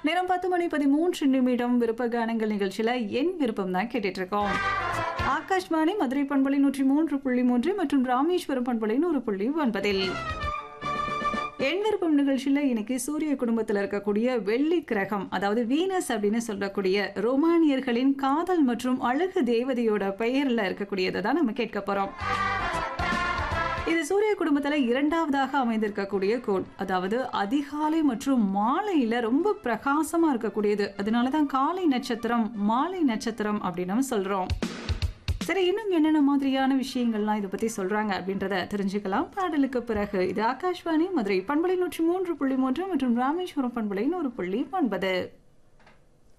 நேரம் பத்து மணி பதிமூன்று நிமிடம் விருப்ப கானங்கள் நிகழ்ச்சியில என் விருப்பம் தான் கேட்டுட்டு இருக்கோம் ஆகாஷ்வாணி மதுரை பண்பலை நூற்றி மூன்று புள்ளி மூன்று மற்றும் ராமேஸ்வரம் பண்பலை நூறு புள்ளி ஒன்பதில் என் விருப்பம் நிகழ்ச்சியில இன்னைக்கு சூரிய குடும்பத்தில் இருக்கக்கூடிய வெள்ளி கிரகம் அதாவது வீனஸ் அப்படின்னு சொல்லக்கூடிய ரோமானியர்களின் காதல் மற்றும் அழகு தேவதையோட பெயர்ல இருக்கக்கூடியதை தான் நம்ம கேட்க போறோம் இது சூரிய குடும்பத்துல இரண்டாவதாக அமைந்திருக்கக்கூடிய கோள் அதாவது அதிகாலை மற்றும் மாலையில ரொம்ப பிரகாசமா இருக்கக்கூடியது அதனாலதான் காலை நட்சத்திரம் மாலை நட்சத்திரம் அப்படின்னு நம்ம சொல்றோம் சரி இன்னும் என்னென்ன மாதிரியான விஷயங்கள்லாம் இதை பத்தி சொல்றாங்க அப்படின்றத தெரிஞ்சுக்கலாம் பாடலுக்கு பிறகு இது ஆகாஷ்வாணி மதுரை பண்பலை நூற்றி மூன்று புள்ளி மூன்று மற்றும் ராமேஸ்வரம் பண்பலை நூறு புள்ளி ஒன்பது